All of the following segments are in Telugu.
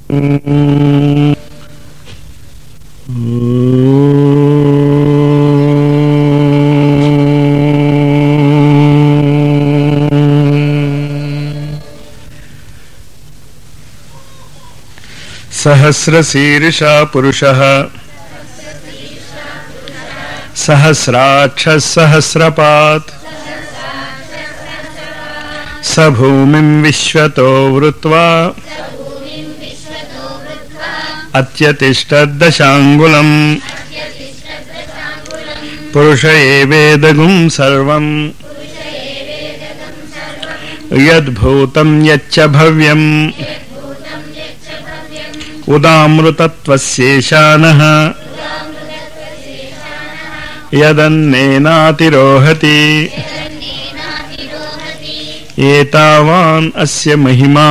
सहस्रशीर्षा पुरुषः सहस्राक्षः सहस्रपात् स भूमिम् विश्वतो वृत्वा अत्यतिष्ठद्दशाङ्गुलम् पुरुष एवेदगुं सर्वम् यद्भूतं यच्च भव्यम् उदामृतत्वस्येशानः यदन्नेनातिरोहति एतावान् अस्य महिमा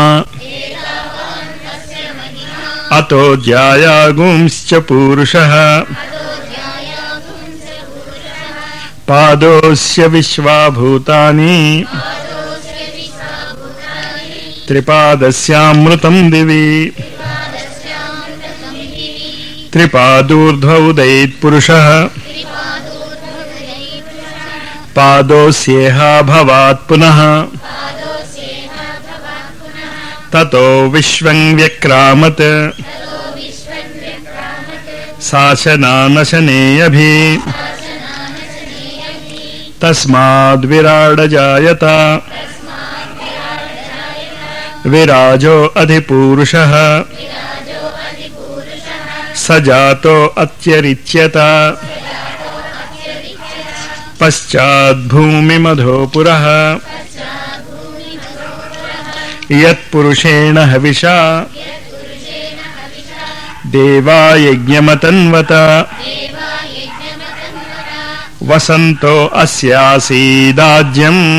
अतो ज्यायागुंश्च पूरुषः पादोऽस्य विश्वाभूतानि त्रिपादस्यामृतम् दिवि त्रिपादूर्ध्व उदयेत्पुरुषः पादोऽस्येहाभवात् पुनः ततो विश्वं व्यक्रामत् शासनानशनेऽभि तस्माद्विराडजायत विराजो अधिपूरुषः स जातो अत्यरिच्यत पश्चाद्भूमिमधो पुरः यत्पुरुषेण हविषा देवायज्ञमतन्वत वसन्तो अस्यासीदाज्यम्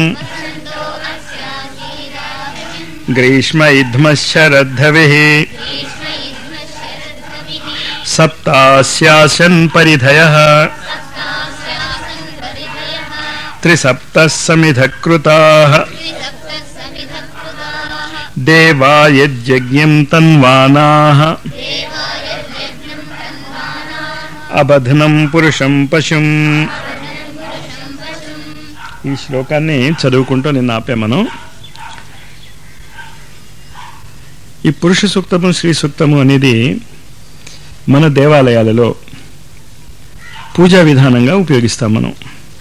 ग्रीष्म इध्मशरद्धविः सप्तास्यासन् परिधयः त्रिसप्तः समिधकृताः देवा यज्ञम् तन्वानाः అబధనం పురుషం పశుం ఈ శ్లోకాన్ని చదువుకుంటూ నిన్న ఆపే మనం ఈ పురుష సూక్తము శ్రీ సూక్తము అనేది మన దేవాలయాలలో పూజా విధానంగా ఉపయోగిస్తాం మనం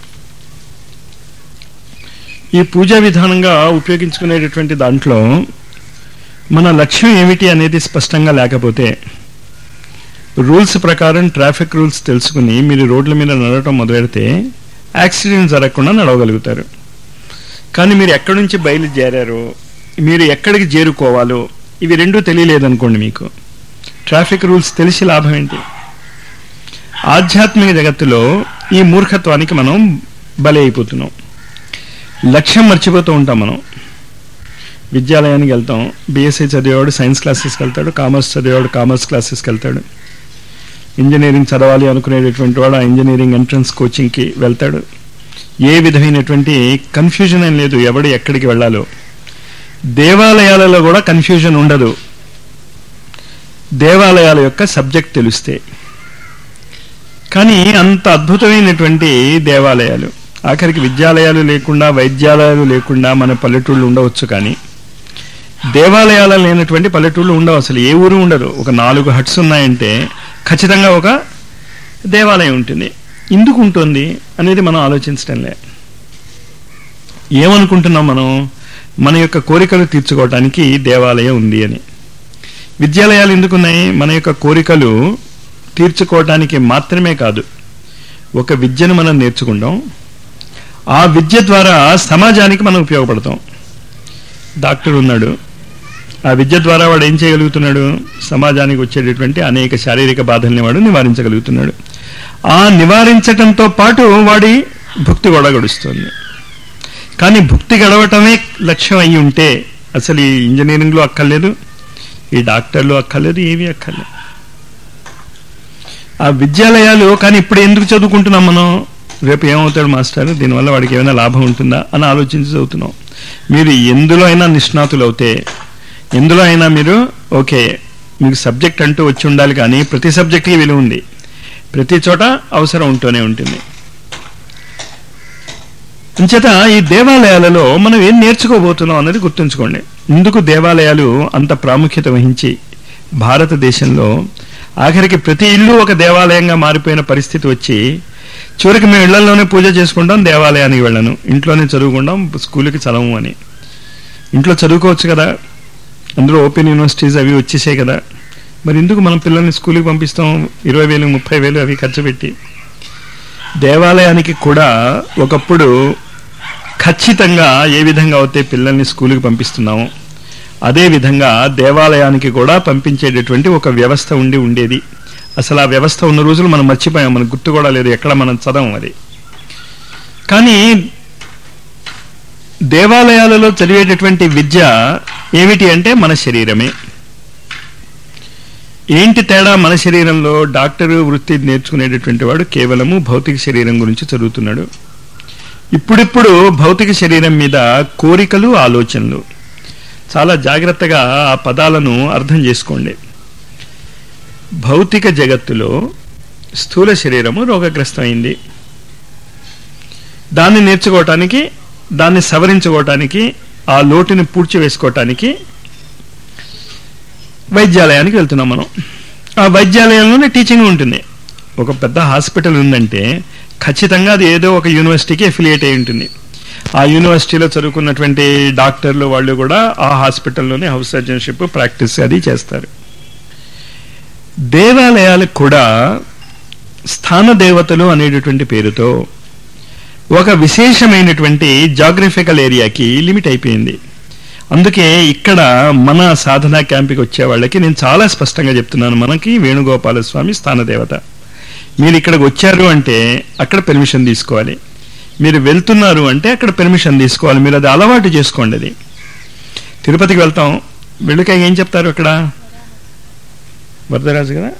ఈ పూజా విధానంగా ఉపయోగించుకునేటటువంటి దాంట్లో మన లక్ష్యం ఏమిటి అనేది స్పష్టంగా లేకపోతే రూల్స్ ప్రకారం ట్రాఫిక్ రూల్స్ తెలుసుకుని మీరు రోడ్ల మీద నడవటం మొదలెడితే యాక్సిడెంట్ జరగకుండా నడవగలుగుతారు కానీ మీరు ఎక్కడి నుంచి బయలుదేరారో మీరు ఎక్కడికి చేరుకోవాలో ఇవి రెండూ తెలియలేదనుకోండి మీకు ట్రాఫిక్ రూల్స్ తెలిసి లాభం ఏంటి ఆధ్యాత్మిక జగత్తులో ఈ మూర్ఖత్వానికి మనం బలి అయిపోతున్నాం లక్ష్యం మర్చిపోతూ ఉంటాం మనం విద్యాలయానికి వెళ్తాం బీఎస్సీ చదివేవాడు సైన్స్ క్లాసెస్కి వెళ్తాడు కామర్స్ చదివేవాడు కామర్స్ క్లాసెస్కి వెళ్తాడు ఇంజనీరింగ్ చదవాలి అనుకునేటటువంటి వాడు ఆ ఇంజనీరింగ్ ఎంట్రన్స్ కోచింగ్కి వెళ్తాడు ఏ విధమైనటువంటి కన్ఫ్యూజన్ ఏం లేదు ఎవడు ఎక్కడికి వెళ్ళాలో దేవాలయాలలో కూడా కన్ఫ్యూజన్ ఉండదు దేవాలయాల యొక్క సబ్జెక్ట్ తెలిస్తే కానీ అంత అద్భుతమైనటువంటి దేవాలయాలు ఆఖరికి విద్యాలయాలు లేకుండా వైద్యాలయాలు లేకుండా మన పల్లెటూళ్ళు ఉండవచ్చు కానీ దేవాలయాలు లేనటువంటి పల్లెటూళ్ళు ఉండవు అసలు ఏ ఊరు ఉండదు ఒక నాలుగు హట్స్ ఉన్నాయంటే ఖచ్చితంగా ఒక దేవాలయం ఉంటుంది ఎందుకు ఉంటుంది అనేది మనం ఆలోచించడం లే ఏమనుకుంటున్నాం మనం మన యొక్క కోరికలు తీర్చుకోవటానికి దేవాలయం ఉంది అని విద్యాలయాలు ఎందుకున్నాయి మన యొక్క కోరికలు తీర్చుకోవటానికి మాత్రమే కాదు ఒక విద్యను మనం నేర్చుకుంటాం ఆ విద్య ద్వారా సమాజానికి మనం ఉపయోగపడతాం డాక్టర్ ఉన్నాడు ఆ విద్య ద్వారా వాడు ఏం చేయగలుగుతున్నాడు సమాజానికి వచ్చేటటువంటి అనేక శారీరక బాధల్ని వాడు నివారించగలుగుతున్నాడు ఆ నివారించటంతో పాటు వాడి భక్తి కూడా గడుస్తుంది కానీ భక్తి గడవటమే లక్ష్యం అయి ఉంటే అసలు ఈ ఇంజనీరింగ్లో అక్కర్లేదు ఈ డాక్టర్లు అక్కర్లేదు ఏమీ అక్కర్లేదు ఆ విద్యాలయాలు కానీ ఇప్పుడు ఎందుకు చదువుకుంటున్నాం మనం రేపు ఏమవుతాడు మాస్టర్ దీనివల్ల వాడికి ఏమైనా లాభం ఉంటుందా అని ఆలోచించి చదువుతున్నాం మీరు ఎందులో అయినా నిష్ణాతులు అవుతే ఎందులో అయినా మీరు ఓకే మీకు సబ్జెక్ట్ అంటూ వచ్చి ఉండాలి కానీ ప్రతి సబ్జెక్ట్కి విలువ ఉంది ప్రతి చోట అవసరం ఉంటూనే ఉంటుంది అంచేత ఈ దేవాలయాలలో మనం ఏం నేర్చుకోబోతున్నాం అన్నది గుర్తుంచుకోండి ఎందుకు దేవాలయాలు అంత ప్రాముఖ్యత వహించి భారతదేశంలో ఆఖరికి ప్రతి ఇల్లు ఒక దేవాలయంగా మారిపోయిన పరిస్థితి వచ్చి చివరికి మేము ఇళ్లలోనే పూజ చేసుకుంటాం దేవాలయానికి వెళ్ళను ఇంట్లోనే చదువుకుంటాం స్కూల్కి చదవము అని ఇంట్లో చదువుకోవచ్చు కదా అందులో ఓపెన్ యూనివర్సిటీస్ అవి వచ్చేసాయి కదా మరి ఎందుకు మనం పిల్లల్ని స్కూల్కి పంపిస్తాం ఇరవై వేలు ముప్పై వేలు అవి ఖర్చు పెట్టి దేవాలయానికి కూడా ఒకప్పుడు ఖచ్చితంగా ఏ విధంగా అయితే పిల్లల్ని స్కూల్కి పంపిస్తున్నాము అదే విధంగా దేవాలయానికి కూడా పంపించేటటువంటి ఒక వ్యవస్థ ఉండి ఉండేది అసలు ఆ వ్యవస్థ ఉన్న రోజులు మనం మర్చిపోయాం మనకు గుర్తు కూడా లేదు ఎక్కడ మనం చదవం అది కానీ దేవాలయాలలో చదివేటటువంటి విద్య ఏమిటి అంటే మన శరీరమే ఏంటి తేడా మన శరీరంలో డాక్టర్ వృత్తి నేర్చుకునేటటువంటి వాడు కేవలము భౌతిక శరీరం గురించి చదువుతున్నాడు ఇప్పుడిప్పుడు భౌతిక శరీరం మీద కోరికలు ఆలోచనలు చాలా జాగ్రత్తగా ఆ పదాలను అర్థం చేసుకోండి భౌతిక జగత్తులో స్థూల శరీరము రోగగ్రస్తమైంది దాన్ని నేర్చుకోవటానికి దాన్ని సవరించుకోవటానికి ఆ లోటుని పూడ్చి వేసుకోవటానికి వైద్యాలయానికి వెళ్తున్నాం మనం ఆ వైద్యాలయంలోనే టీచింగ్ ఉంటుంది ఒక పెద్ద హాస్పిటల్ ఉందంటే ఖచ్చితంగా అది ఏదో ఒక యూనివర్సిటీకి అఫిలియేట్ అయి ఉంటుంది ఆ యూనివర్సిటీలో చదువుకున్నటువంటి డాక్టర్లు వాళ్ళు కూడా ఆ హాస్పిటల్లోనే హౌస్ సర్జన్షిప్ ప్రాక్టీస్ అది చేస్తారు దేవాలయాలకు కూడా స్థాన దేవతలు అనేటటువంటి పేరుతో ఒక విశేషమైనటువంటి జాగ్రఫికల్ ఏరియాకి లిమిట్ అయిపోయింది అందుకే ఇక్కడ మన సాధనా క్యాంప్కి వచ్చే వాళ్ళకి నేను చాలా స్పష్టంగా చెప్తున్నాను మనకి వేణుగోపాల స్వామి స్థానదేవత మీరు ఇక్కడికి వచ్చారు అంటే అక్కడ పెర్మిషన్ తీసుకోవాలి మీరు వెళ్తున్నారు అంటే అక్కడ పెర్మిషన్ తీసుకోవాలి మీరు అది అలవాటు చేసుకోండి అది తిరుపతికి వెళ్తాం వెళ్ళిక ఏం చెప్తారు అక్కడ వరదరాజు కదా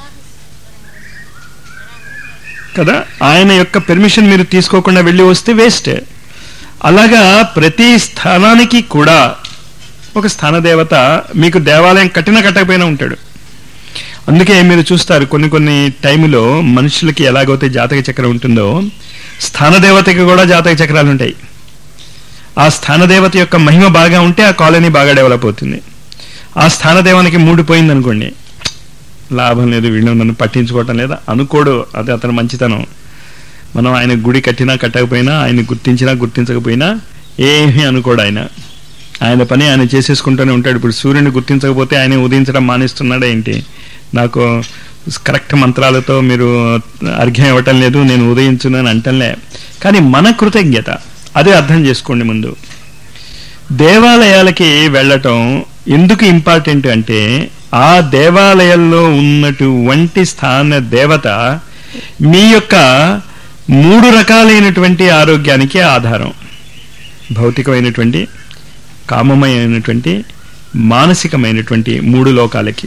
కదా ఆయన యొక్క పెర్మిషన్ మీరు తీసుకోకుండా వెళ్ళి వస్తే వేస్ట్ అలాగా ప్రతి స్థానానికి కూడా ఒక స్థానదేవత మీకు దేవాలయం కట్టిన కట్టకపోయినా ఉంటాడు అందుకే మీరు చూస్తారు కొన్ని కొన్ని టైంలో మనుషులకి ఎలాగైతే జాతక చక్రం ఉంటుందో స్థానదేవతకి కూడా జాతక చక్రాలు ఉంటాయి ఆ స్థానదేవత యొక్క మహిమ బాగా ఉంటే ఆ కాలనీ బాగా డెవలప్ అవుతుంది ఆ స్థానదేవానికి మూడు పోయింది అనుకోండి లాభం లేదు వీళ్ళు నన్ను పట్టించుకోవటం లేదా అనుకోడు అది అతను మంచితనం మనం ఆయన గుడి కట్టినా కట్టకపోయినా ఆయన గుర్తించినా గుర్తించకపోయినా ఏమీ అనుకోడు ఆయన ఆయన పని ఆయన చేసేసుకుంటూనే ఉంటాడు ఇప్పుడు సూర్యుని గుర్తించకపోతే ఆయన ఉదయించడం మానేస్తున్నాడా ఏంటి నాకు కరెక్ట్ మంత్రాలతో మీరు అర్ఘ్యం ఇవ్వటం లేదు నేను ఉదయించును అని అంటంలే కానీ మన కృతజ్ఞత అదే అర్థం చేసుకోండి ముందు దేవాలయాలకి వెళ్ళటం ఎందుకు ఇంపార్టెంట్ అంటే ఆ దేవాలయంలో ఉన్నటువంటి స్థాన దేవత మీ యొక్క మూడు రకాలైనటువంటి ఆరోగ్యానికి ఆధారం భౌతికమైనటువంటి కామమయమైనటువంటి మానసికమైనటువంటి మూడు లోకాలకి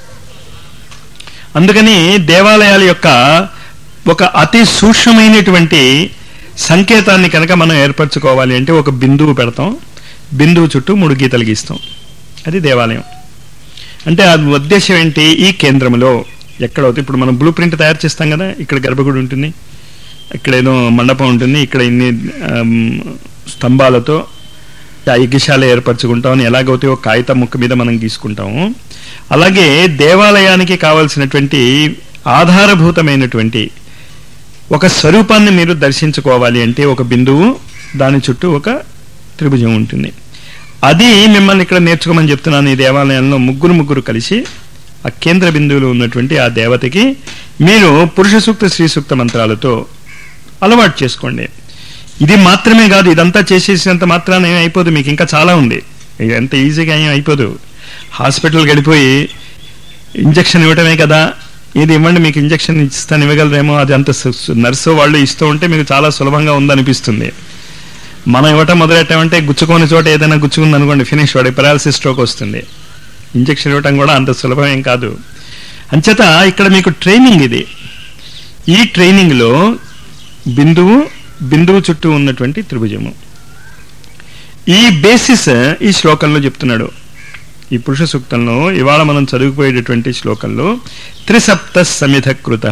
అందుకని దేవాలయాల యొక్క ఒక అతి సూక్ష్మమైనటువంటి సంకేతాన్ని కనుక మనం ఏర్పరచుకోవాలి అంటే ఒక బిందువు పెడతాం బిందువు చుట్టూ మూడు గీతలు గీస్తాం అది దేవాలయం అంటే ఆ ఉద్దేశం ఏంటి ఈ కేంద్రంలో ఎక్కడవుతుంది ఇప్పుడు మనం బ్లూ ప్రింట్ తయారు చేస్తాం కదా ఇక్కడ గర్భగుడి ఉంటుంది ఇక్కడ ఏదో మండపం ఉంటుంది ఇక్కడ ఇన్ని ఆమ్, స్తంభాలతో ఆ యజ్ఞశాల ఏర్పరచుకుంటాం ఎలాగైతే ఒక కాగితం ముక్క మీద మనం గీసుకుంటాము అలాగే దేవాలయానికి కావలసినటువంటి ఆధారభూతమైనటువంటి ఒక స్వరూపాన్ని మీరు దర్శించుకోవాలి అంటే ఒక బిందువు దాని చుట్టూ ఒక త్రిభుజం ఉంటుంది అది మిమ్మల్ని ఇక్కడ నేర్చుకోమని చెప్తున్నాను ఈ దేవాలయంలో ముగ్గురు ముగ్గురు కలిసి ఆ కేంద్ర బిందువులో ఉన్నటువంటి ఆ దేవతకి మీరు పురుష సూక్త శ్రీ సూక్త మంత్రాలతో అలవాటు చేసుకోండి ఇది మాత్రమే కాదు ఇదంతా చేసేసినంత మాత్రాన ఏం అయిపోదు మీకు ఇంకా చాలా ఉంది ఇది ఎంత ఈజీగా ఏం అయిపోదు హాస్పిటల్ గడిపోయి ఇంజక్షన్ ఇవ్వటమే కదా ఇది ఇవ్వండి మీకు ఇంజక్షన్ ఇస్తాను ఇవ్వగలరేమో అది అంత నర్సు వాళ్ళు ఇస్తూ ఉంటే మీకు చాలా సులభంగా ఉందనిపిస్తుంది మనం ఇవ్వటం మొదలెట్టామంటే గుచ్చుకోని చోట ఏదైనా గుచ్చుకుంది అనుకోండి ఫినిష్ వాడి పెరాలసిస్ స్ట్రోక్ వస్తుంది ఇంజక్షన్ ఇవ్వటం కూడా అంత సులభం ఏం కాదు అంచేత ఇక్కడ మీకు ట్రైనింగ్ ఇది ఈ ట్రైనింగ్లో బిందువు బిందువు చుట్టూ ఉన్నటువంటి త్రిభుజము ఈ బేసిస్ ఈ శ్లోకంలో చెప్తున్నాడు ఈ పురుష సూక్తంలో ఇవాళ మనం చదువుకుపోయేటటువంటి శ్లోకంలో త్రిసప్త సమిధ కృత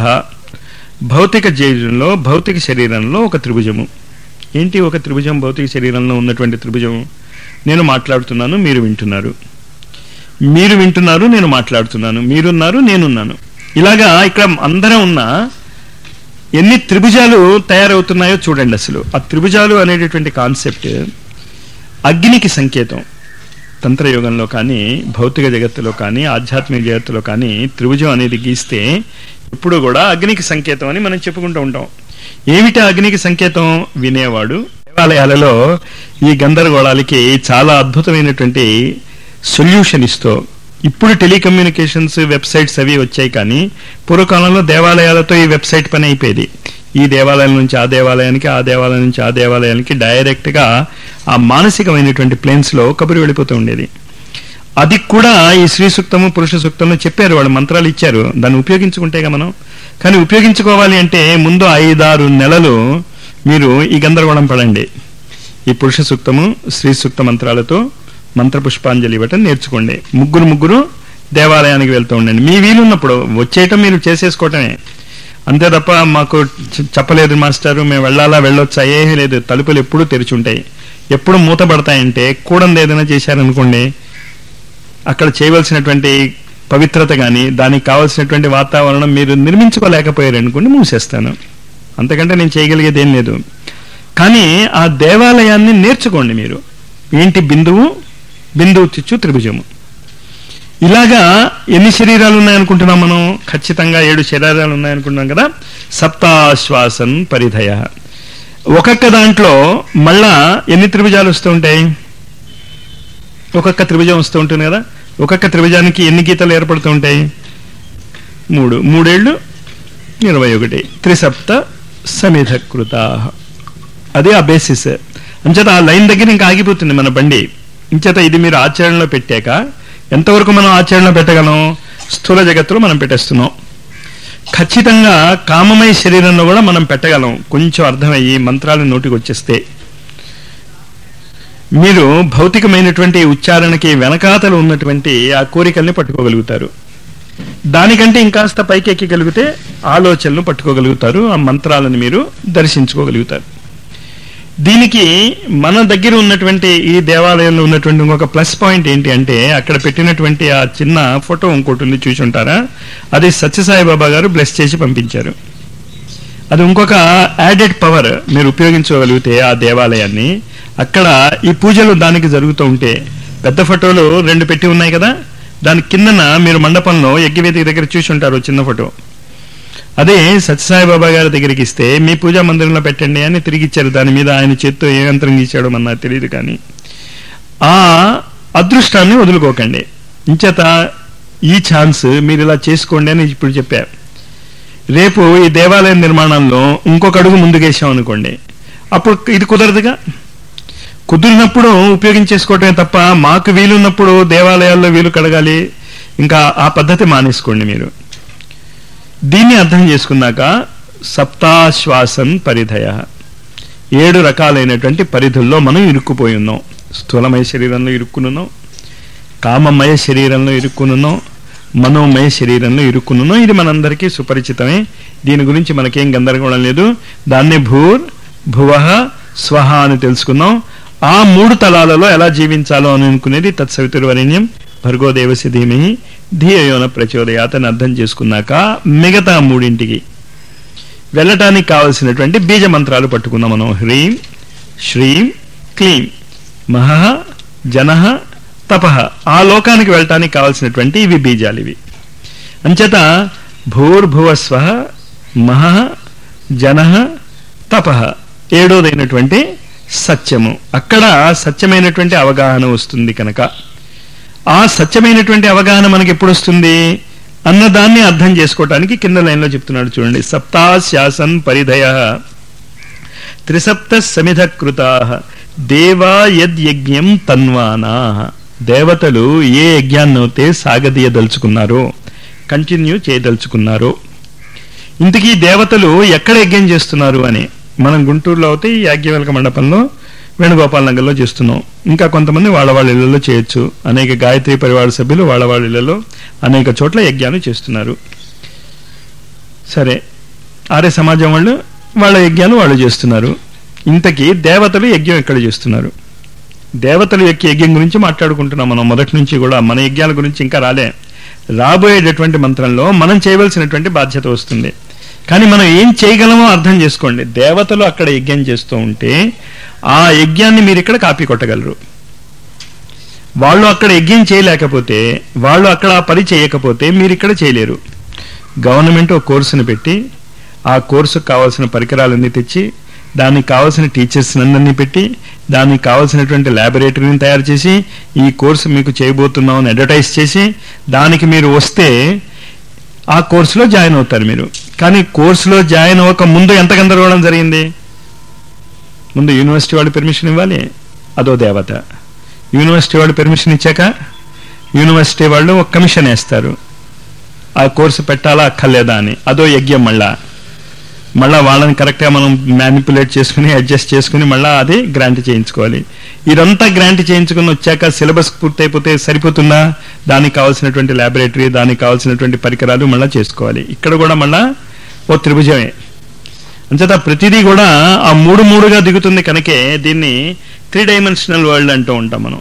భౌతిక జీవితంలో భౌతిక శరీరంలో ఒక త్రిభుజము ఏంటి ఒక త్రిభుజం భౌతిక శరీరంలో ఉన్నటువంటి త్రిభుజం నేను మాట్లాడుతున్నాను మీరు వింటున్నారు మీరు వింటున్నారు నేను మాట్లాడుతున్నాను మీరున్నారు నేనున్నాను ఇలాగా ఇక్కడ అందరం ఉన్నా ఎన్ని త్రిభుజాలు తయారవుతున్నాయో చూడండి అసలు ఆ త్రిభుజాలు అనేటటువంటి కాన్సెప్ట్ అగ్నికి సంకేతం తంత్రయుగంలో కానీ భౌతిక జగత్తులో కానీ ఆధ్యాత్మిక జగత్తులో కానీ త్రిభుజం అనేది గీస్తే ఇప్పుడు కూడా అగ్నికి సంకేతం అని మనం చెప్పుకుంటూ ఉంటాం ఏమిటి ఆ అగ్నికి సంకేతం వినేవాడు దేవాలయాలలో ఈ గందరగోళాలకి చాలా అద్భుతమైనటువంటి సొల్యూషన్ ఇస్తూ ఇప్పుడు టెలికమ్యూనికేషన్స్ వెబ్సైట్స్ అవి వచ్చాయి కానీ పూర్వకాలంలో దేవాలయాలతో ఈ వెబ్సైట్ పని అయిపోయేది ఈ దేవాలయం నుంచి ఆ దేవాలయానికి ఆ దేవాలయం నుంచి ఆ దేవాలయానికి డైరెక్ట్ గా ఆ మానసికమైనటువంటి ప్లేన్స్ లో కబురు వెళ్ళిపోతూ ఉండేది అది కూడా ఈ శ్రీ సూక్తము పురుష సూక్తంలో చెప్పారు వాళ్ళు మంత్రాలు ఇచ్చారు దాన్ని ఉపయోగించుకుంటేగా మనం కానీ ఉపయోగించుకోవాలి అంటే ముందు ఐదారు నెలలు మీరు ఈ గందరగోళం పడండి ఈ పురుష సూక్తము శ్రీ సూక్త మంత్రాలతో మంత్ర పుష్పాంజలి ఇవ్వటం నేర్చుకోండి ముగ్గురు ముగ్గురు దేవాలయానికి వెళ్తూ ఉండండి మీ వీలున్నప్పుడు వచ్చేయటం మీరు చేసేసుకోవటమే అంతే తప్ప మాకు చె- చెప్పలేదు మాస్టారు మేము వెళ్ళాలా వెళ్ళొచ్చా ఏమీ లేదు తలుపులు ఎప్పుడూ తెరిచి ఉంటాయి ఎప్పుడు మూతపడతాయంటే కూడంది ఏదైనా చేశారనుకోండి అక్కడ చేయవలసినటువంటి పవిత్రత కానీ దానికి కావలసినటువంటి వాతావరణం మీరు నిర్మించుకోలేకపోయారు అనుకోండి మూసేస్తాను అంతకంటే నేను చేయగలిగేది ఏం లేదు కానీ ఆ దేవాలయాన్ని నేర్చుకోండి మీరు ఏంటి బిందువు బిందువు చిచ్చు త్రిభుజము ఇలాగా ఎన్ని శరీరాలు ఉన్నాయనుకుంటున్నాం మనం ఖచ్చితంగా ఏడు శరీరాలు ఉన్నాయనుకుంటున్నాం కదా సప్తాశ్వాసన్ పరిధయ ఒక్కొక్క దాంట్లో మళ్ళా ఎన్ని త్రిభుజాలు వస్తూ ఉంటాయి ఒక్కొక్క త్రిభుజం వస్తూ ఉంటుంది కదా ఒక్కొక్క త్రిభుజానికి ఎన్ని గీతలు ఏర్పడుతూ ఉంటాయి మూడు మూడేళ్లు ఇరవై ఒకటి త్రిసప్త సమిధకృత అదే ఆ బేసిస్ అంచేత ఆ లైన్ దగ్గర ఇంకా ఆగిపోతుంది మన బండి ఇంచేత ఇది మీరు ఆచరణలో పెట్టాక ఎంతవరకు మనం ఆచరణలో పెట్టగలం స్థూల జగత్తులో మనం పెట్టేస్తున్నాం ఖచ్చితంగా కామమయ శరీరంలో కూడా మనం పెట్టగలం కొంచెం అర్థమయ్యి మంత్రాలు నోటికి వచ్చేస్తే మీరు భౌతికమైనటువంటి ఉచ్చారణకి వెనకాతలు ఉన్నటువంటి ఆ కోరికల్ని పట్టుకోగలుగుతారు దానికంటే ఇంకాస్త పైకి ఎక్కగలిగితే ఆలోచనలు పట్టుకోగలుగుతారు ఆ మంత్రాలను మీరు దర్శించుకోగలుగుతారు దీనికి మన దగ్గర ఉన్నటువంటి ఈ దేవాలయంలో ఉన్నటువంటి ఇంకొక ప్లస్ పాయింట్ ఏంటి అంటే అక్కడ పెట్టినటువంటి ఆ చిన్న ఫోటో ఇంకోటి ఉంది చూసి ఉంటారా అది సత్యసాయి బాబా గారు బ్లెస్ చేసి పంపించారు అది ఇంకొక యాడెడ్ పవర్ మీరు ఉపయోగించుకోగలిగితే ఆ దేవాలయాన్ని అక్కడ ఈ పూజలు దానికి జరుగుతూ ఉంటే పెద్ద ఫోటోలు రెండు పెట్టి ఉన్నాయి కదా దాని కిందన మీరు మండపంలో యజ్ఞవేదిక దగ్గర చూసి ఉంటారు చిన్న ఫోటో అదే సత్యసాయి బాబా గారి దగ్గరికి ఇస్తే మీ పూజా మందిరంలో పెట్టండి అని తిరిగి ఇచ్చారు దాని మీద ఆయన చేత్తో ఏ యంత్రం గీశాడో మన నాకు తెలియదు కానీ ఆ అదృష్టాన్ని వదులుకోకండి ఇంచేత ఈ ఛాన్స్ మీరు ఇలా చేసుకోండి అని ఇప్పుడు చెప్పారు రేపు ఈ దేవాలయం నిర్మాణంలో ఇంకొక అడుగు ముందుకేసాం అనుకోండి అప్పుడు ఇది కుదరదుగా కుదిరినప్పుడు ఉపయోగించేసుకోవటమే తప్ప మాకు వీలున్నప్పుడు దేవాలయాల్లో వీలు కడగాలి ఇంకా ఆ పద్ధతి మానేసుకోండి మీరు దీన్ని అర్థం చేసుకున్నాక సప్తాశ్వాసన్ పరిధయ ఏడు రకాలైనటువంటి పరిధుల్లో మనం ఇరుక్కుపోయి ఉన్నాం స్థూలమయ శరీరంలో ఇరుక్కునున్నాం కామమయ శరీరంలో ఇరుక్కునున్నాం మనోమయ శరీరంలో ఇరుక్కునున్నాం ఇది మనందరికీ సుపరిచితమే దీని గురించి మనకేం గందరగోళం లేదు దాన్నే భూర్ భువ స్వహ అని తెలుసుకున్నాం ఆ మూడు తలాలలో ఎలా జీవించాలో అని అనుకునేది తత్సవితుర్వరేణ్యం భర్గో దేవసి ధీమహి ధీయోన ప్రచోదయాత్ అని అర్థం చేసుకున్నాక మిగతా మూడింటికి వెళ్ళటానికి కావలసినటువంటి బీజ మంత్రాలు పట్టుకుందాం మనం హ్రీం శ్రీం క్లీం మహ జన తప ఆ లోకానికి వెళ్ళటానికి కావలసినటువంటి ఇవి బీజాలు ఇవి అంచేత భూర్భువస్వ మహ జన తప ఏడోదైనటువంటి సత్యము అక్కడ సత్యమైనటువంటి అవగాహన వస్తుంది కనుక ఆ సత్యమైనటువంటి అవగాహన మనకి ఎప్పుడు వస్తుంది అన్నదాన్ని అర్థం చేసుకోవటానికి కింద లైన్లో చెప్తున్నాడు చూడండి సప్తాశ్యాసన్ పరిధయ త్రిసప్త సమిధకృతా దేవా యజ్ఞం తన్వానా దేవతలు ఏ యజ్ఞాన్నైతే సాగదీయదలుచుకున్నారో కంటిన్యూ చేయదలుచుకున్నారో ఇంతకీ దేవతలు ఎక్కడ యజ్ఞం చేస్తున్నారు అని మనం గుంటూరులో అయితే ఈ యాజ్ఞవల్క మండపంలో వేణుగోపాల్ నగర్లో చేస్తున్నాం ఇంకా కొంతమంది వాళ్ళ వాళ్ళ ఇళ్లలో చేయొచ్చు అనేక గాయత్రి పరివార సభ్యులు వాళ్ళ వాళ్ళ ఇళ్లలో అనేక చోట్ల యజ్ఞాలు చేస్తున్నారు సరే ఆర్య సమాజం వాళ్ళు వాళ్ళ యజ్ఞాలు వాళ్ళు చేస్తున్నారు ఇంతకీ దేవతలు యజ్ఞం ఎక్కడ చేస్తున్నారు దేవతలు యొక్క యజ్ఞం గురించి మాట్లాడుకుంటున్నాం మనం మొదటి నుంచి కూడా మన యజ్ఞాల గురించి ఇంకా రాలే రాబోయేటటువంటి మంత్రంలో మనం చేయవలసినటువంటి బాధ్యత వస్తుంది కానీ మనం ఏం చేయగలమో అర్థం చేసుకోండి దేవతలు అక్కడ యజ్ఞం చేస్తూ ఉంటే ఆ యజ్ఞాన్ని మీరు ఇక్కడ కాపీ కొట్టగలరు వాళ్ళు అక్కడ యజ్ఞం చేయలేకపోతే వాళ్ళు అక్కడ ఆ పని చేయకపోతే మీరు ఇక్కడ చేయలేరు గవర్నమెంట్ ఒక కోర్సును పెట్టి ఆ కోర్సుకు కావాల్సిన పరికరాలన్నీ తెచ్చి దానికి కావాల్సిన టీచర్స్ అందరినీ పెట్టి దానికి కావాల్సినటువంటి ల్యాబొరేటరీని తయారు చేసి ఈ కోర్సు మీకు చేయబోతున్నామని అడ్వర్టైజ్ చేసి దానికి మీరు వస్తే ఆ కోర్సులో జాయిన్ అవుతారు మీరు కానీ కోర్సులో జాయిన్ అవ్వక ముందు ఎంత గందరగోళం జరిగింది ముందు యూనివర్సిటీ వాళ్ళు పెర్మిషన్ ఇవ్వాలి అదో దేవత యూనివర్సిటీ వాళ్ళు పెర్మిషన్ ఇచ్చాక యూనివర్సిటీ వాళ్ళు ఒక కమిషన్ వేస్తారు ఆ కోర్సు పెట్టాలా అక్కర్లేదా అని అదో యజ్ఞం మళ్ళా మళ్ళా వాళ్ళని కరెక్ట్గా మనం మ్యానిపులేట్ చేసుకుని అడ్జస్ట్ చేసుకుని మళ్ళా అది గ్రాంట్ చేయించుకోవాలి ఇదంతా గ్రాంట్ చేయించుకుని వచ్చాక సిలబస్ పూర్తయిపోతే సరిపోతుందా దానికి కావాల్సినటువంటి ల్యాబొరేటరీ దానికి కావాల్సినటువంటి పరికరాలు మళ్ళా చేసుకోవాలి ఇక్కడ కూడా మళ్ళా ఓ త్రిభుజమే అంచేత ప్రతిదీ కూడా ఆ మూడు మూడుగా దిగుతుంది కనుకే దీన్ని త్రీ డైమెన్షనల్ వరల్డ్ అంటూ ఉంటాం మనం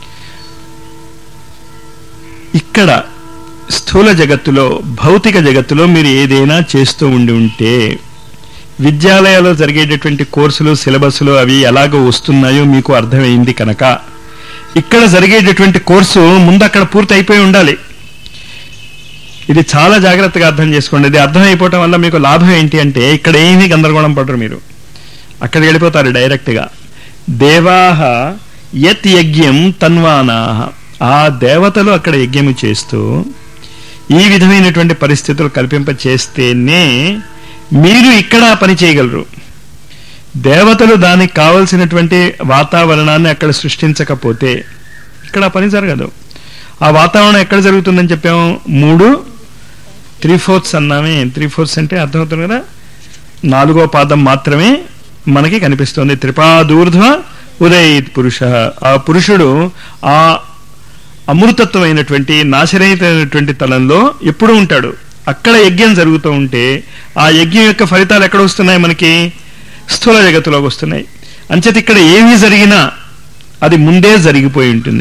ఇక్కడ స్థూల జగత్తులో భౌతిక జగత్తులో మీరు ఏదైనా చేస్తూ ఉండి ఉంటే విద్యాలయాల్లో జరిగేటటువంటి కోర్సులు సిలబస్లు అవి ఎలాగో వస్తున్నాయో మీకు అర్థమైంది కనుక ఇక్కడ జరిగేటటువంటి కోర్సు ముందు అక్కడ పూర్తి అయిపోయి ఉండాలి ఇది చాలా జాగ్రత్తగా అర్థం చేసుకోండి ఇది అర్థం అయిపోవటం వల్ల మీకు లాభం ఏంటి అంటే ఇక్కడ ఏమీ గందరగోళం పడరు మీరు అక్కడికి వెళ్ళిపోతారు డైరెక్ట్గా దేవాహ యత్ యజ్ఞం తన్వానాహ ఆ దేవతలు అక్కడ యజ్ఞము చేస్తూ ఈ విధమైనటువంటి పరిస్థితులు కల్పింప చేస్తేనే మీరు ఇక్కడ ఆ పని చేయగలరు దేవతలు దానికి కావలసినటువంటి వాతావరణాన్ని అక్కడ సృష్టించకపోతే ఇక్కడ ఆ పని జరగదు ఆ వాతావరణం ఎక్కడ జరుగుతుందని చెప్పాము మూడు త్రీ ఫోర్త్స్ అన్నామే త్రీ ఫోర్త్స్ అంటే అర్థమవుతుంది కదా నాలుగో పాదం మాత్రమే మనకి కనిపిస్తుంది త్రిపాదూర్ధ్వ ఉదయిత్ పురుష ఆ పురుషుడు ఆ అమృతత్వమైనటువంటి నాశరహితమైనటువంటి తలంలో ఎప్పుడు ఉంటాడు అక్కడ యజ్ఞం జరుగుతూ ఉంటే ఆ యజ్ఞం యొక్క ఫలితాలు ఎక్కడ వస్తున్నాయి మనకి స్థూల జగత్తులోకి వస్తున్నాయి అంచేత ఇక్కడ ఏమి జరిగినా అది ముందే జరిగిపోయి ఉంటుంది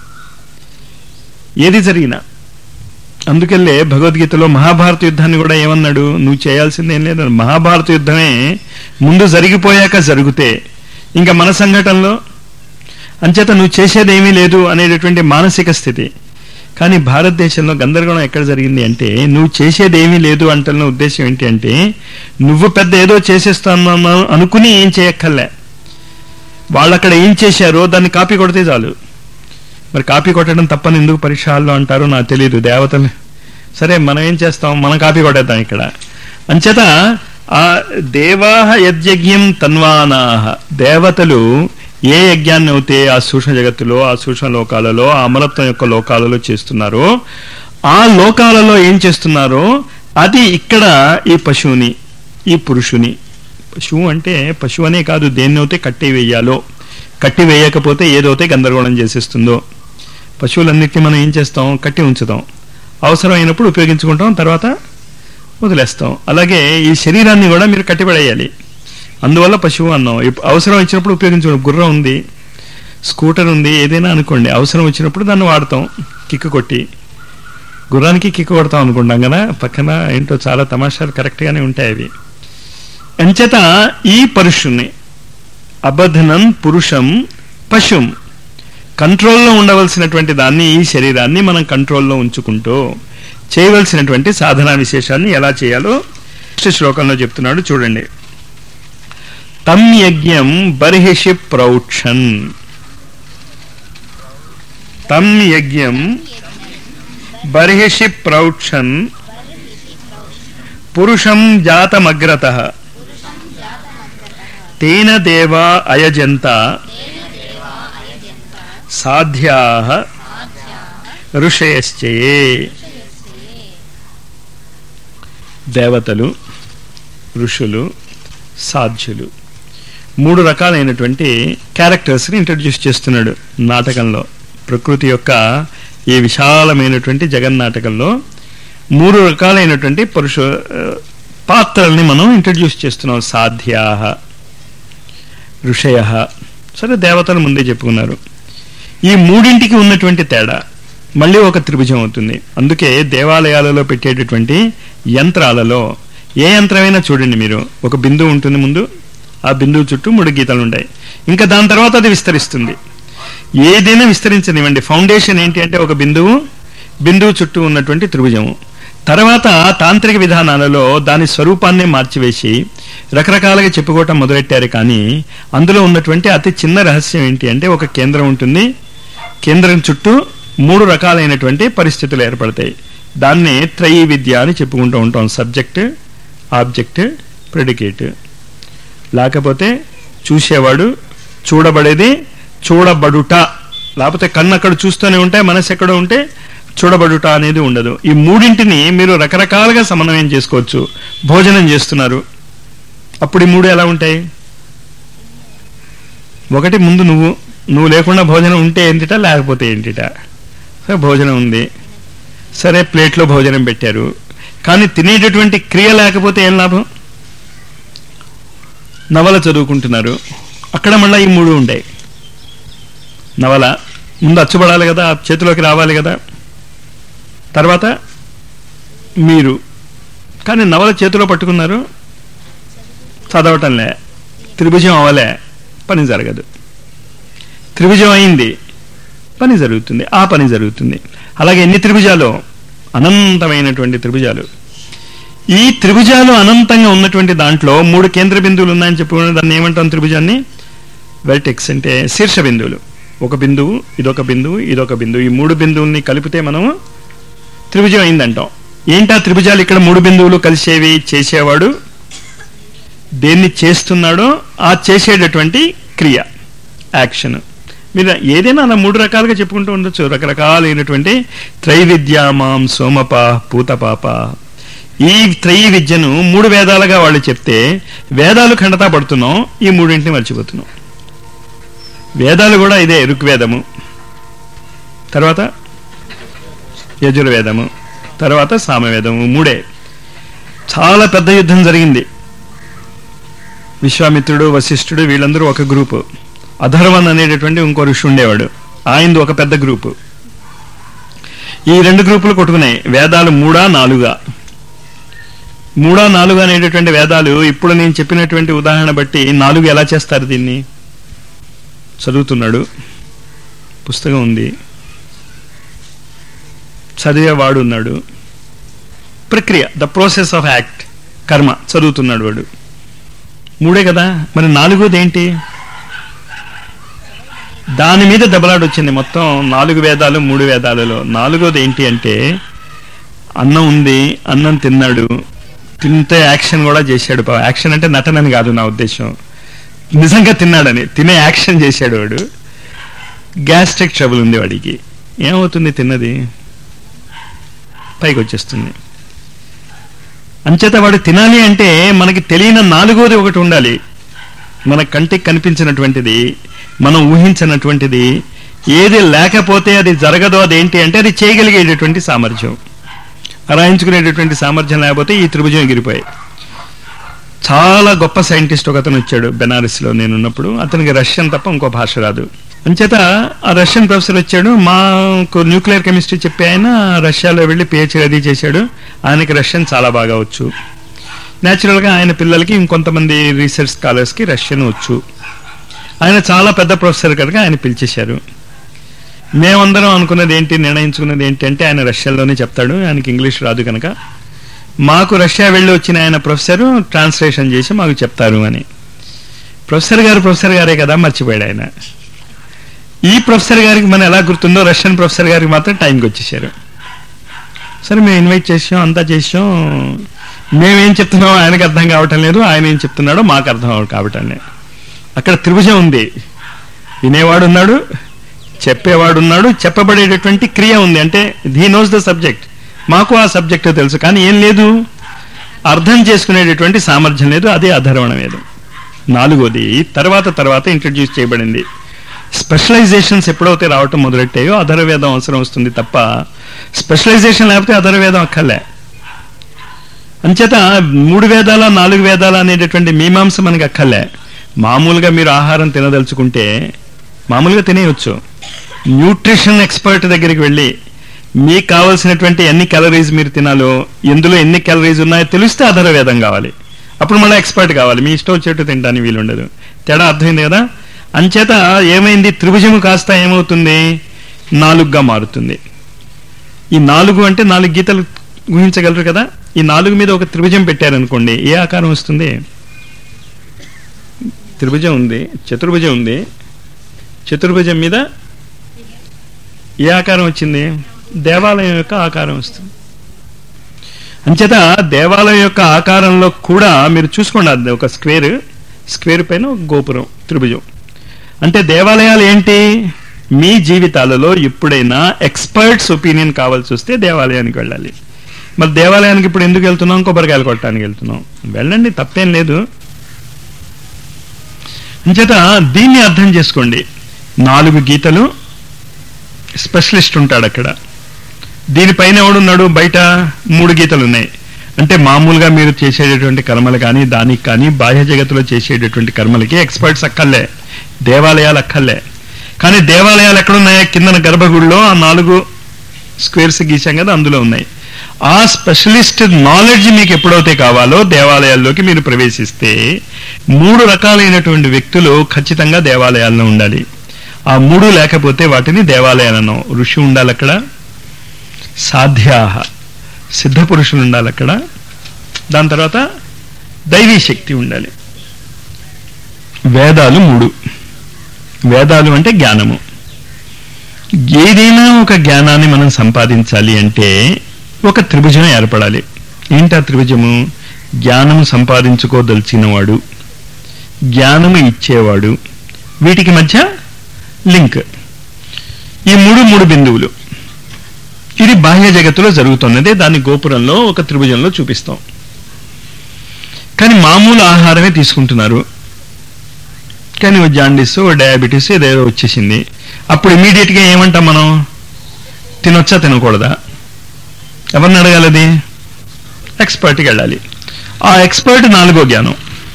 ఏది జరిగినా అందుకెళ్ళే భగవద్గీతలో మహాభారత యుద్ధాన్ని కూడా ఏమన్నాడు నువ్వు చేయాల్సిందేం లేదు మహాభారత యుద్ధమే ముందు జరిగిపోయాక జరిగితే ఇంకా మన సంఘటనలో అంచేత నువ్వు చేసేదేమీ లేదు అనేటటువంటి మానసిక స్థితి కానీ భారతదేశంలో గందరగోళం ఎక్కడ జరిగింది అంటే నువ్వు చేసేదేమీ లేదు అంటున్న ఉద్దేశం ఏంటి అంటే నువ్వు పెద్ద ఏదో చేసేస్తాను అనుకుని ఏం చేయక్కర్లే వాళ్ళు అక్కడ ఏం చేశారో దాన్ని కాపీ కొడితే చాలు మరి కాపీ కొట్టడం తప్పని ఎందుకు పరీక్షల్లో అంటారో నాకు తెలియదు దేవతలు సరే మనం ఏం చేస్తాం మనం కాపీ కొట్టేద్దాం ఇక్కడ అంచేత ఆ దేవాహ యజ్ఞం తన్వానాహ దేవతలు ఏ యజ్ఞాన్ని అయితే ఆ సూక్ష్మ జగత్తులో ఆ సూక్ష్మ లోకాలలో ఆ అమరత్వం యొక్క లోకాలలో చేస్తున్నారో ఆ లోకాలలో ఏం చేస్తున్నారో అది ఇక్కడ ఈ పశువుని ఈ పురుషుని పశువు అంటే పశువు అనే కాదు దేన్నైతే కట్టి వేయాలో కట్టి వేయకపోతే ఏదైతే గందరగోళం చేసేస్తుందో పశువులన్నిటిని మనం ఏం చేస్తాం కట్టి ఉంచుతాం అవసరమైనప్పుడు ఉపయోగించుకుంటాం తర్వాత వదిలేస్తాం అలాగే ఈ శరీరాన్ని కూడా మీరు కట్టిపడేయాలి అందువల్ల పశువు అన్నాం ఇప్- అవసరం వచ్చినప్పుడు ఉపయోగించుకోండి గుర్రం ఉంది స్కూటర్ ఉంది ఏదైనా అనుకోండి అవసరం వచ్చినప్పుడు దాన్ని వాడతాం కిక్కు కొట్టి గుర్రానికి కిక్కు కొడతాం అనుకుంటాం కదా పక్కన ఏంటో చాలా తమాషాలు కరెక్ట్గానే ఉంటాయి అవి అంచేత ఈ పరుషుని అబధనం పురుషం పశుం కంట్రోల్లో ఉండవలసినటువంటి దాన్ని ఈ శరీరాన్ని మనం కంట్రోల్లో ఉంచుకుంటూ చేయవలసినటువంటి సాధనా విశేషాన్ని ఎలా చేయాలో నెక్స్ట్ శ్లోకంలో చెప్తున్నాడు చూడండి తం యజ్ఞం బర్హిషి ప్రౌక్షన్ తం యజ్ఞం బర్హిషి ప్రౌక్షన్ పురుషం జాతమగ్రత తేన దేవా అయజంత సాధ్యా ఋషయశ్చయే దేవతలు ఋషులు సాధ్యులు మూడు రకాలైనటువంటి క్యారెక్టర్స్ని ఇంట్రడ్యూస్ చేస్తున్నాడు నాటకంలో ప్రకృతి యొక్క ఈ విశాలమైనటువంటి జగన్నాటకంలో మూడు రకాలైనటువంటి పురుష ఆ, పాత్రల్ని మనం ఇంట్రడ్యూస్ చేస్తున్నాం సాధ్యా ఋషయ సరే దేవతలు ముందే చెప్పుకున్నారు ఈ మూడింటికి ఉన్నటువంటి తేడా మళ్ళీ ఒక త్రిభుజం అవుతుంది అందుకే దేవాలయాలలో పెట్టేటటువంటి యంత్రాలలో ఏ యంత్రమైనా చూడండి మీరు ఒక బిందువు ఉంటుంది ముందు ఆ బిందువు చుట్టూ మూడు గీతలు ఉంటాయి ఇంకా దాని తర్వాత అది విస్తరిస్తుంది ఏదైనా విస్తరించనివ్వండి ఫౌండేషన్ ఏంటి అంటే ఒక బిందువు బిందువు చుట్టూ ఉన్నటువంటి త్రిభుజము తర్వాత తాంత్రిక విధానాలలో దాని స్వరూపాన్ని మార్చివేసి రకరకాలుగా చెప్పుకోవటం మొదలెట్టారు కానీ అందులో ఉన్నటువంటి అతి చిన్న రహస్యం ఏంటి అంటే ఒక కేంద్రం ఉంటుంది కేంద్రం చుట్టూ మూడు రకాలైనటువంటి పరిస్థితులు ఏర్పడతాయి దాన్ని త్రయీ విద్య అని చెప్పుకుంటూ ఉంటాం సబ్జెక్ట్ ఆబ్జెక్ట్ ప్రెడికేట్ లేకపోతే చూసేవాడు చూడబడేది చూడబడుట లేకపోతే కన్ను అక్కడ చూస్తూనే ఉంటే మనసు ఎక్కడ ఉంటే చూడబడుట అనేది ఉండదు ఈ మూడింటిని మీరు రకరకాలుగా సమన్వయం చేసుకోవచ్చు భోజనం చేస్తున్నారు అప్పుడు ఈ మూడు ఎలా ఉంటాయి ఒకటి ముందు నువ్వు నువ్వు లేకుండా భోజనం ఉంటే ఏంటిట లేకపోతే ఏంటిట సరే భోజనం ఉంది సరే ప్లేట్లో భోజనం పెట్టారు కానీ తినేటటువంటి క్రియ లేకపోతే ఏం లాభం నవల చదువుకుంటున్నారు అక్కడ మళ్ళీ ఈ మూడు ఉంటాయి నవల ముందు అచ్చుపడాలి కదా ఆ చేతిలోకి రావాలి కదా తర్వాత మీరు కానీ నవల చేతిలో పట్టుకున్నారు చదవటంలే త్రిభుజం అవలే పని జరగదు త్రిభుజం అయింది పని జరుగుతుంది ఆ పని జరుగుతుంది అలాగే ఎన్ని త్రిభుజాలు అనంతమైనటువంటి త్రిభుజాలు ఈ త్రిభుజాలు అనంతంగా ఉన్నటువంటి దాంట్లో మూడు కేంద్ర బిందువులు ఉన్నాయని చెప్పుకున్న దాన్ని ఏమంటాం త్రిభుజాన్ని వెల్టెక్స్ అంటే శీర్ష బిందువులు ఒక బిందువు ఇదొక బిందువు ఇదొక బిందువు ఈ మూడు బిందువుల్ని కలిపితే మనము త్రిభుజం అయిందంటాం ఏంటా త్రిభుజాలు ఇక్కడ మూడు బిందువులు కలిసేవి చేసేవాడు దేన్ని చేస్తున్నాడో ఆ చేసేటటువంటి క్రియ యాక్షన్ మీరు ఏదైనా అలా మూడు రకాలుగా చెప్పుకుంటూ ఉండొచ్చు రకరకాలైనటువంటి త్రైవిద్యామాం సోమప పూతపాప ఈ త్రయీ విద్యను మూడు వేదాలుగా వాళ్ళు చెప్తే వేదాలు ఖండతా పడుతున్నాం ఈ మూడింటిని మర్చిపోతున్నాం వేదాలు కూడా ఇదే ఋగ్వేదము తర్వాత యజుర్వేదము తర్వాత సామవేదము మూడే చాలా పెద్ద యుద్ధం జరిగింది విశ్వామిత్రుడు వశిష్ఠుడు వీళ్ళందరూ ఒక గ్రూపు అధర్వన్ అనేటటువంటి ఇంకో ఋషి ఉండేవాడు ఆయనది ఒక పెద్ద గ్రూపు ఈ రెండు గ్రూపులు కొట్టుకున్నాయి వేదాలు మూడా నాలుగా మూడా నాలుగు అనేటటువంటి వేదాలు ఇప్పుడు నేను చెప్పినటువంటి ఉదాహరణ బట్టి నాలుగు ఎలా చేస్తారు దీన్ని చదువుతున్నాడు పుస్తకం ఉంది చదివేవాడు ఉన్నాడు ప్రక్రియ ద ప్రాసెస్ ఆఫ్ యాక్ట్ కర్మ చదువుతున్నాడు వాడు మూడే కదా మరి నాలుగోది ఏంటి దాని మీద దెబ్బలాడు వచ్చింది మొత్తం నాలుగు వేదాలు మూడు వేదాలలో నాలుగోది ఏంటి అంటే అన్నం ఉంది అన్నం తిన్నాడు తింటే యాక్షన్ కూడా చేశాడు పాపం. యాక్షన్ అంటే నటనని కాదు నా ఉద్దేశం నిజంగా తిన్నాడని తినే యాక్షన్ చేశాడు వాడు గ్యాస్ట్రిక్ ట్రబుల్ ఉంది వాడికి ఏమవుతుంది తిన్నది పైకి వచ్చేస్తుంది అంచేత వాడు తినాలి అంటే మనకి తెలియని నాలుగోది ఒకటి ఉండాలి మన కంటికి కనిపించినటువంటిది మనం ఊహించినటువంటిది ఏది లేకపోతే అది జరగదో అదేంటి అంటే అది చేయగలిగేటటువంటి సామర్థ్యం అరాయించుకునేటటువంటి సామర్థ్యం లేకపోతే ఈ త్రిభుజం ఎగిరిపోయాయి చాలా గొప్ప సైంటిస్ట్ ఒక అతను వచ్చాడు బెనారస్లో నేను ఉన్నప్పుడు అతనికి రష్యన్ తప్ప ఇంకో భాష రాదు అంచేత ఆ రష్యన్ ప్రొఫెసర్ వచ్చాడు మాకు న్యూక్లియర్ కెమిస్ట్రీ చెప్పి ఆయన రష్యాలో వెళ్ళి పిహెచ్డి అది చేశాడు ఆయనకి రష్యన్ చాలా బాగా వచ్చు న్యాచురల్గా ఆయన పిల్లలకి ఇంకొంతమంది రీసెర్చ్ స్కాలర్స్కి రష్యన్ వచ్చు ఆయన చాలా పెద్ద ప్రొఫెసర్ కనుక ఆయన పిలిచేశారు మేమందరం అనుకున్నది ఏంటి నిర్ణయించుకున్నది ఏంటి అంటే ఆయన రష్యాలోనే చెప్తాడు ఆయనకి ఇంగ్లీష్ రాదు కనుక మాకు రష్యా వెళ్ళి వచ్చిన ఆయన ప్రొఫెసర్ ట్రాన్స్లేషన్ చేసి మాకు చెప్తారు అని ప్రొఫెసర్ గారు ప్రొఫెసర్ గారే కదా మర్చిపోయాడు ఆయన ఈ ప్రొఫెసర్ గారికి మనం ఎలా గుర్తుందో రష్యన్ ప్రొఫెసర్ గారికి మాత్రం టైంకి వచ్చేసారు సరే మేము ఇన్వైట్ చేసాం అంతా చేసాం మేమేం చెప్తున్నామో ఆయనకు అర్థం కావటం లేదు ఆయన ఏం చెప్తున్నాడో మాకు అర్థం కావటం లేదు అక్కడ త్రిభుజం ఉంది వినేవాడు ఉన్నాడు చెప్పేవాడు ఉన్నాడు చెప్పబడేటటువంటి క్రియ ఉంది అంటే హీ నోస్ ద సబ్జెక్ట్ మాకు ఆ సబ్జెక్ట్ తెలుసు కానీ ఏం లేదు అర్థం చేసుకునేటటువంటి సామర్థ్యం లేదు అదే అధర్వణ వేదం నాలుగోది తర్వాత తర్వాత ఇంట్రడ్యూస్ చేయబడింది స్పెషలైజేషన్స్ ఎప్పుడైతే రావటం మొదలెట్టాయో అధర్వేదం అవసరం వస్తుంది తప్ప స్పెషలైజేషన్ లేకపోతే అధర్వేదం అక్కర్లే అంచేత మూడు వేదాల నాలుగు వేదాల అనేటటువంటి మీమాంస మనకి అక్కర్లే మామూలుగా మీరు ఆహారం తినదలుచుకుంటే మామూలుగా తినేయచ్చు న్యూట్రిషన్ ఎక్స్పర్ట్ దగ్గరికి వెళ్ళి మీకు కావాల్సినటువంటి ఎన్ని క్యాలరీస్ మీరు తినాలో ఎందులో ఎన్ని క్యాలరీస్ ఉన్నాయో తెలిస్తే అధర్వేదం కావాలి అప్పుడు మళ్ళీ ఎక్స్పర్ట్ కావాలి మీ ఇష్టం వచ్చేట్టు తినడానికి వీలుండదు తేడా అర్థమైంది కదా అంచేత ఏమైంది త్రిభుజము కాస్త ఏమవుతుంది నాలుగుగా మారుతుంది ఈ నాలుగు అంటే నాలుగు గీతలు ఊహించగలరు కదా ఈ నాలుగు మీద ఒక త్రిభుజం పెట్టారనుకోండి ఏ ఆకారం వస్తుంది త్రిభుజం ఉంది చతుర్భుజం ఉంది చతుర్భుజం మీద ఏ ఆకారం వచ్చింది దేవాలయం యొక్క ఆకారం వస్తుంది అంచేత దేవాలయం యొక్క ఆకారంలో కూడా మీరు చూసుకోండి అది ఒక స్క్వేర్ స్క్వేర్ పైన ఒక గోపురం త్రిభుజం అంటే దేవాలయాలు ఏంటి మీ జీవితాలలో ఎప్పుడైనా ఎక్స్పర్ట్స్ ఒపీనియన్ కావాల్సి వస్తే దేవాలయానికి వెళ్ళాలి మరి దేవాలయానికి ఇప్పుడు ఎందుకు వెళ్తున్నాం కొబ్బరికాయలు కొట్టడానికి వెళ్తున్నాం వెళ్ళండి తప్పేం లేదు అంచేత దీన్ని అర్థం చేసుకోండి నాలుగు గీతలు స్పెషలిస్ట్ ఉంటాడు అక్కడ దీనిపైన ఎవడున్నాడు బయట మూడు గీతలు ఉన్నాయి అంటే మామూలుగా మీరు చేసేటటువంటి కర్మలు కానీ దానికి కానీ బాహ్య జగత్తులో చేసేటటువంటి కర్మలకి ఎక్స్పర్ట్స్ అక్కర్లే దేవాలయాలు అక్కర్లే కానీ దేవాలయాలు ఎక్కడున్నాయా కిందన గర్భగుడిలో ఆ నాలుగు స్క్వేర్స్ గీసాం కదా అందులో ఉన్నాయి ఆ స్పెషలిస్ట్ నాలెడ్జ్ మీకు ఎప్పుడైతే కావాలో దేవాలయాల్లోకి మీరు ప్రవేశిస్తే మూడు రకాలైనటువంటి వ్యక్తులు ఖచ్చితంగా దేవాలయాల్లో ఉండాలి ఆ మూడు లేకపోతే వాటిని దేవాలయాలను ఋషి ఉండాలి అక్కడ సాధ్యాహ సిద్ధ పురుషులు ఉండాలి అక్కడ దాని తర్వాత దైవీ శక్తి ఉండాలి వేదాలు మూడు వేదాలు అంటే జ్ఞానము ఏదైనా ఒక జ్ఞానాన్ని మనం సంపాదించాలి అంటే ఒక త్రిభుజం ఏర్పడాలి ఏంటి ఆ త్రిభుజము జ్ఞానము సంపాదించుకోదలిచినవాడు జ్ఞానము ఇచ్చేవాడు వీటికి మధ్య లింక్ ఈ మూడు మూడు బిందువులు ఇది బాహ్య జగత్తులో జరుగుతున్నదే దాన్ని గోపురంలో ఒక త్రిభుజంలో చూపిస్తాం కానీ మామూలు ఆహారమే తీసుకుంటున్నారు కానీ ఓ జాండీస్ ఓ డయాబెటీస్ ఏదేదో వచ్చేసింది అప్పుడు ఇమీడియట్గా ఏమంటాం మనం తినొచ్చా తినకూడదా ఎవరిని అడగాలి అది ఎక్స్పర్ట్కి వెళ్ళాలి ఆ ఎక్స్పర్ట్ నాలుగో జ్ఞానం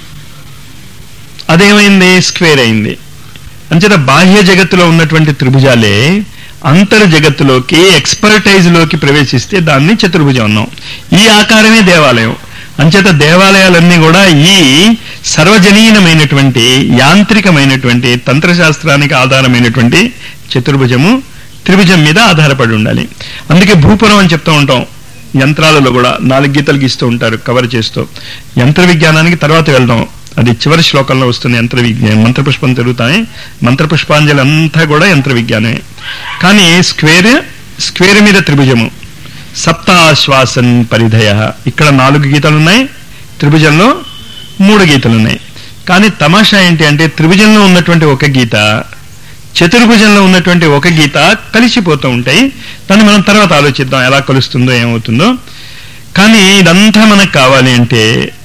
అదేమైంది స్క్వేర్ అయింది అంచేత బాహ్య జగత్తులో ఉన్నటువంటి త్రిభుజాలే అంతర్ జగత్తులోకి ఎక్స్పర్టైజ్ లోకి ప్రవేశిస్తే దాన్ని చతుర్భుజం అన్నాం ఈ ఆకారమే దేవాలయం అంచేత దేవాలయాలన్నీ కూడా ఈ సర్వజనీయమైనటువంటి యాంత్రికమైనటువంటి తంత్రశాస్త్రానికి ఆధారమైనటువంటి చతుర్భుజము త్రిభుజం మీద ఆధారపడి ఉండాలి అందుకే భూపురం అని చెప్తూ ఉంటాం యంత్రాలలో కూడా నాలుగు గీతలు గీస్తూ ఉంటారు కవర్ చేస్తూ యంత్ర విజ్ఞానానికి తర్వాత వెళ్దాం అది చివరి శ్లోకంలో వస్తుంది యంత్ర విజ్ఞానం మంత్రపుష్పం తిరుగుతాయి మంత్రపుష్పాంజలి అంతా కూడా యంత్ర విజ్ఞానమే కానీ స్క్వేర్ స్క్వేర్ మీద త్రిభుజము సప్తాశ్వాసన్ పరిధయ ఇక్కడ నాలుగు గీతలు ఉన్నాయి త్రిభుజంలో మూడు గీతలు ఉన్నాయి కానీ తమాషా ఏంటి అంటే త్రిభుజంలో ఉన్నటువంటి ఒక గీత చతుర్భుజంలో ఉన్నటువంటి ఒక గీత కలిసిపోతూ ఉంటాయి దాన్ని మనం తర్వాత ఆలోచిద్దాం ఎలా కలుస్తుందో ఏమవుతుందో కానీ ఇదంతా మనకు కావాలి అంటే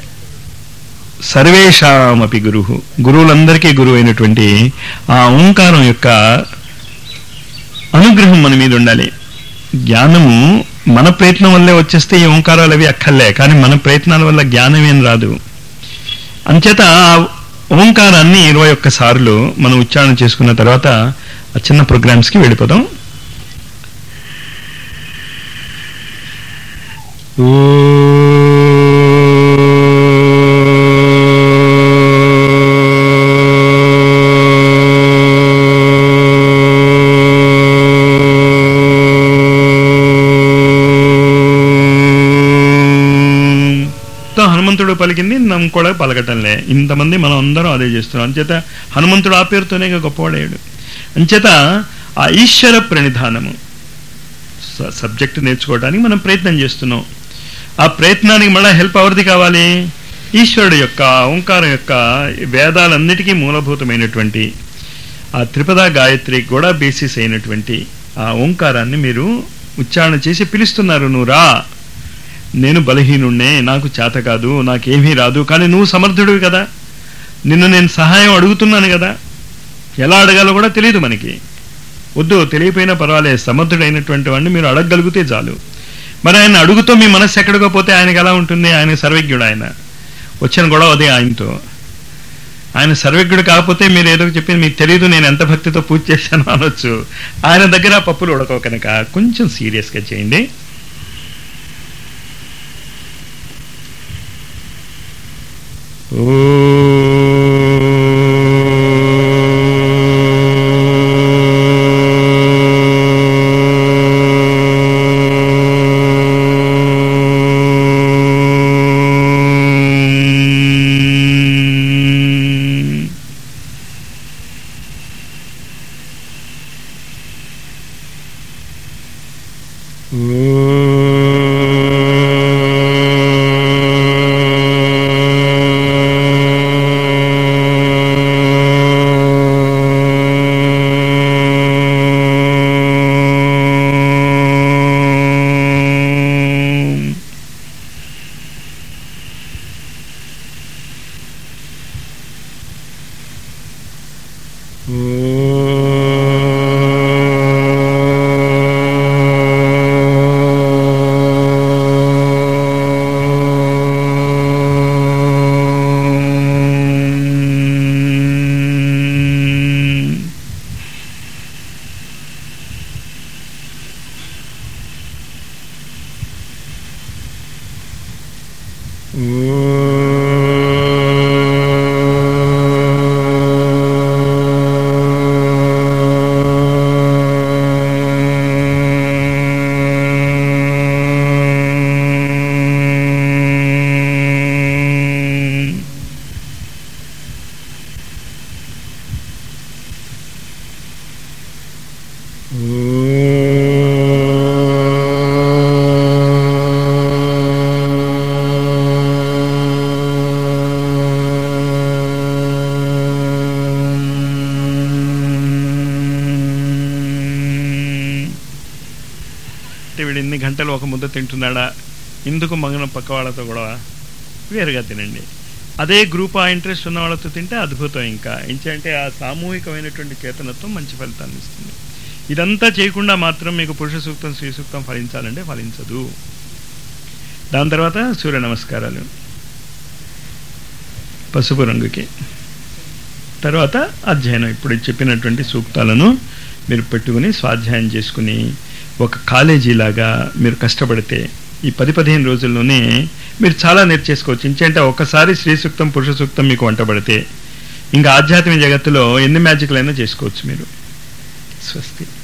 సర్వేషామపి గురు గురువులందరికీ గురువు అయినటువంటి ఆ ఓంకారం యొక్క అనుగ్రహం మన మీద ఉండాలి జ్ఞానము మన ప్రయత్నం వల్లే వచ్చేస్తే ఈ ఓంకారాలు అవి అక్కర్లే కానీ మన ప్రయత్నాల వల్ల జ్ఞానం ఏం రాదు అంచేత ఆ ఓంకారాన్ని ఇరవై ఒక్క సార్లు మనం ఉచ్చారణ చేసుకున్న తర్వాత ఆ చిన్న ప్రోగ్రామ్స్కి వెళ్ళిపోదాం తో హనుమంతుడు పలికింది నమ్ము కూడా పలకటంలే ఇంతమంది మనం అందరం అదే చేస్తున్నాం అంచేత హనుమంతుడు ఆ పేరుతోనే ఇక గొప్పవాడేడు అంచేత ఆ ఈశ్వర ప్రణిధానము స- సబ్జెక్ట్ నేర్చుకోవడానికి మనం ప్రయత్నం చేస్తున్నాం ఆ ప్రయత్నానికి మళ్ళీ హెల్ప్ ఎవరిది కావాలి ఈశ్వరుడు యొక్క ఓంకారం యొక్క వేదాలన్నిటికీ మూలభూతమైనటువంటి ఆ త్రిపద గాయత్రికి కూడా బేసిస్ అయినటువంటి ఆ ఓంకారాన్ని మీరు ఉచ్చారణ చేసి పిలుస్తున్నారు నువ్వు రా నేను బలహీనుణ్ణే నాకు చేత కాదు నాకేమీ రాదు కానీ నువ్వు సమర్థుడివి కదా నిన్ను నేను సహాయం అడుగుతున్నాను కదా ఎలా అడగాలో కూడా తెలియదు మనకి వద్దు తెలియపోయినా పర్వాలేదు సమర్థుడైనటువంటి వాడిని మీరు అడగగలిగితే చాలు మరి ఆయన అడుగుతూ మీ మనస్సు ఎక్కడికో పోతే ఆయనకి ఎలా ఉంటుంది ఆయన సర్వజ్ఞుడు ఆయన వచ్చిన గొడవ అదే ఆయనతో ఆయన సర్వజ్ఞుడు కాకపోతే మీరు ఏదో చెప్పింది మీకు తెలియదు నేను ఎంత భక్తితో పూజ చేశాను అనొచ్చు ఆయన దగ్గర ఆ పప్పులు ఉడకవు కనుక కొంచెం సీరియస్గా చేయండి అంటే వీడు ఎన్ని గంటలు ఒక ముద్ద తింటున్నాడా ఇందుకు మగన పక్క వాళ్ళతో కూడా వేరుగా తినండి అదే గ్రూప్ ఆ ఇంట్రెస్ట్ ఉన్న వాళ్ళతో తింటే అద్భుతం ఇంకా ఏంటంటే ఆ సామూహికమైనటువంటి చేతనత్వం మంచి ఫలితాన్ని ఇస్తుంది ఇదంతా చేయకుండా మాత్రం మీకు పురుష సూక్తం శ్రీ సూక్తం ఫలించాలంటే ఫలించదు దాని తర్వాత సూర్య నమస్కారాలు పసుపు రంగుకి తర్వాత అధ్యయనం ఇప్పుడు చెప్పినటువంటి సూక్తాలను మీరు పెట్టుకుని స్వాధ్యాయం చేసుకుని ఒక కాలేజీలాగా మీరు కష్టపడితే ఈ పది పదిహేను రోజుల్లోనే మీరు చాలా నేర్చేసుకోవచ్చు ఇంకంటే ఒకసారి శ్రీ సూక్తం పురుష సూక్తం మీకు వంటబడితే ఇంకా ఆధ్యాత్మిక జగత్తులో ఎన్ని మ్యాజిక్లైనా చేసుకోవచ్చు మీరు స్వస్తి